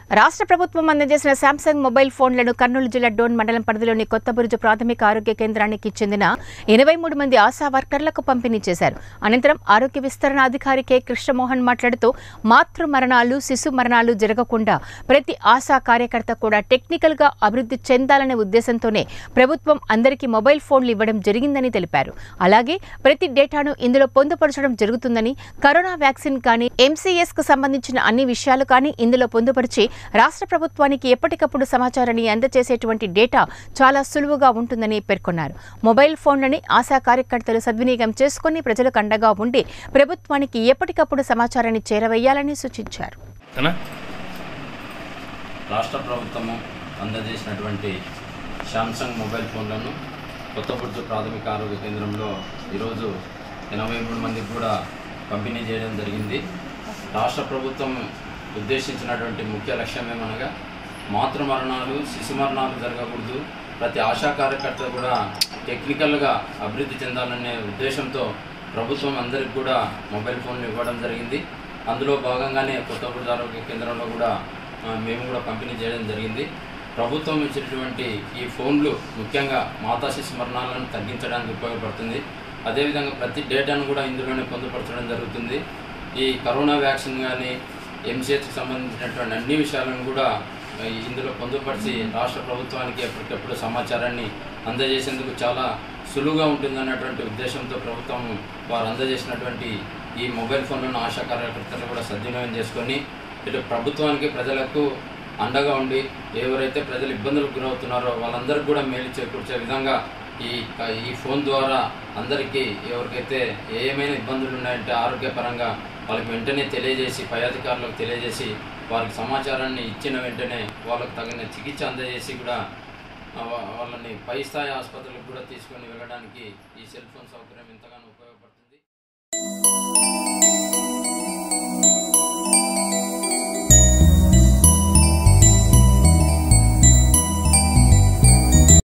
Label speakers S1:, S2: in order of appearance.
S1: రాష్ట్ర ప్రభుత్వం అందజేసిన శాంసంగ్ మొబైల్ ఫోన్లను కర్నూలు జిల్లా డోన్ మండలం పరిధిలోని కొత్తబురుజు ప్రాథమిక ఆరోగ్య కేంద్రానికి చెందిన ఎనభై మూడు మంది ఆశా వర్కర్లకు పంపిణీ చేశారు అనంతరం ఆరోగ్య విస్తరణ అధికారి కె కృష్ణమోహన్ మాట్లాడుతూ మాతృ మరణాలు శిశు మరణాలు జరగకుండా ప్రతి ఆశా కార్యకర్త కూడా టెక్నికల్ గా అభివృద్ధి చెందాలనే ఉద్దేశంతోనే ప్రభుత్వం అందరికీ మొబైల్ ఫోన్లు ఇవ్వడం జరిగిందని తెలిపారు అలాగే ప్రతి డేటాను ఇందులో పొందుపరచడం జరుగుతుందని కరోనా వ్యాక్సిన్ కానీ ఎంసీఎస్ కు సంబంధించిన అన్ని విషయాలు కానీ ఇందులో పొందుపరిచి రాష్ట్ర ప్రభుత్వానికి ఎప్పటికప్పుడు సమాచారాన్ని అందజేసేటువంటి డేటా చాలా సులువుగా ఉంటుందని పేర్కొన్నారు మొబైల్ ఫోన్లని ఆశా కార్యకర్తలు సద్వినియోగం చేసుకుని ప్రజలకు అండగా ఉండి ప్రభుత్వానికి ఎప్పటికప్పుడు సమాచారాన్ని చేరవేయాలని సూచించారు
S2: కదా
S3: రాష్ట్ర ప్రభుత్వము అందజేసినటువంటి శాంసంగ్ మొబైల్ ఫోన్లను కొత్తపుర్జు ప్రాథమిక ఆరోగ్య కేంద్రంలో ఈరోజు ఎనభై మూడు మందికి కూడా పంపిణీ చేయడం జరిగింది రాష్ట్ర ప్రభుత్వం ఉద్దేశించినటువంటి ముఖ్య లక్ష్యం ఏమనగా మాతృ మరణాలు శిశు మరణాలు జరగకూడదు ప్రతి ఆశా కార్యకర్త కూడా టెక్నికల్గా అభివృద్ధి చెందాలనే ఉద్దేశంతో ప్రభుత్వం అందరికి కూడా మొబైల్ ఫోన్లు ఇవ్వడం జరిగింది అందులో భాగంగానే కొత్తపూడి ఆరోగ్య కేంద్రంలో కూడా ఆ, మేము కూడా పంపిణీ చేయడం జరిగింది ప్రభుత్వం ఇచ్చినటువంటి ఈ ఫోన్లు ముఖ్యంగా మాతా శిశు మరణాలను తగ్గించడానికి ఉపయోగపడుతుంది అదేవిధంగా ప్రతి డేటాను కూడా ఇందులోనే పొందుపరచడం జరుగుతుంది ఈ కరోనా వ్యాక్సిన్ కానీ ఎంసీహెచ్కి సంబంధించినటువంటి అన్ని విషయాలను కూడా ఆ, ఇందులో పొందుపరిచి రాష్ట్ర ప్రభుత్వానికి ఎప్పటికప్పుడు సమాచారాన్ని అందజేసేందుకు చాలా సులువుగా ఉంటుందన్నటువంటి ఉద్దేశంతో ప్రభుత్వం వారు అందజేసినటువంటి ఈ మొబైల్ ఫోన్లను ఆశా కార్యకర్తలు కూడా సద్వినియోగం చేసుకొని ఇటు ప్రభుత్వానికి ప్రజలకు అండగా ఉండి ఎవరైతే ప్రజలు ఇబ్బందులకు గురవుతున్నారో వాళ్ళందరికీ కూడా మేలు చేకూర్చే విధంగా ఈ ఈ ఫోన్ ద్వారా అందరికీ ఎవరికైతే ఏమైనా ఇబ్బందులు ఉన్నాయంటే ఆరోగ్యపరంగా వాళ్ళకి వెంటనే తెలియజేసి పై అధికారులకు తెలియజేసి వారికి సమాచారాన్ని ఇచ్చిన వెంటనే వాళ్ళకు తగిన చికిత్స అందజేసి కూడా ఆ, వా- వాళ్ళని పై స్థాయి ఆసుపత్రులకు కూడా తీసుకొని వెళ్ళడానికి ఈ సెల్ ఫోన్ సౌకర్యం ఎంతగానో ఉపయోగపడుతుంది